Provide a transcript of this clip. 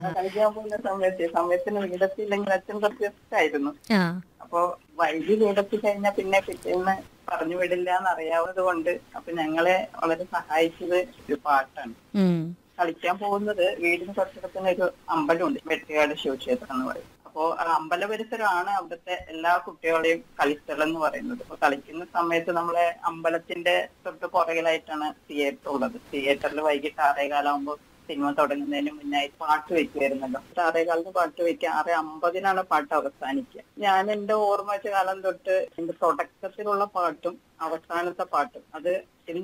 കളിക്കാൻ പോകുന്ന സമയത്ത് സമയത്തിന് വീടെത്തിയില്ലെങ്കിൽ അച്ഛൻ കുറച്ച് ഇഷ്ടമായിരുന്നു ആ അപ്പൊ വൈകി വീടെത്തി കഴിഞ്ഞാൽ പിന്നെ പിറ്റേന്ന് പറഞ്ഞു വിടില്ല എന്നറിയാവുന്നത് കൊണ്ട് അപ്പൊ ഞങ്ങളെ വളരെ സഹായിച്ചത് ഒരു പാട്ടാണ് ഉം. കളിക്കാൻ പോകുന്നത് വീടിന് തൊട്ടടുത്തന്നെ ഒരു അമ്പലമുണ്ട് വെട്ടുകാട് ശിവക്ഷേത്രം എന്ന് പറയും അപ്പോ ആ അമ്പല പരിസരമാണ് അവിടുത്തെ എല്ലാ കുട്ടികളുടെയും കളിസ്ഥലം എന്ന് പറയുന്നത് അപ്പൊ കളിക്കുന്ന സമയത്ത് നമ്മളെ അമ്പലത്തിന്റെ തൊട്ട് പുറകിലായിട്ടാണ് തിയേറ്റർ ഉള്ളത് തിയേറ്ററിൽ വൈകിട്ട് ആറേകാലാകുമ്പോൾ സിനിമ തുടങ്ങുന്നതിന് മുന്നായി പാട്ട് വെക്കുമായിരുന്നല്ലോ ആറേകാലിന് പാട്ട് വെക്കുക ആറ് അമ്പതിനാണ് പാട്ട് അവസാനിക്കുക ഞാൻ എന്റെ ഓർമ്മ വെച്ച കാലം തൊട്ട് എന്റെ തുടക്കത്തിലുള്ള പാട്ടും അവസാനത്തെ പാട്ടും അത്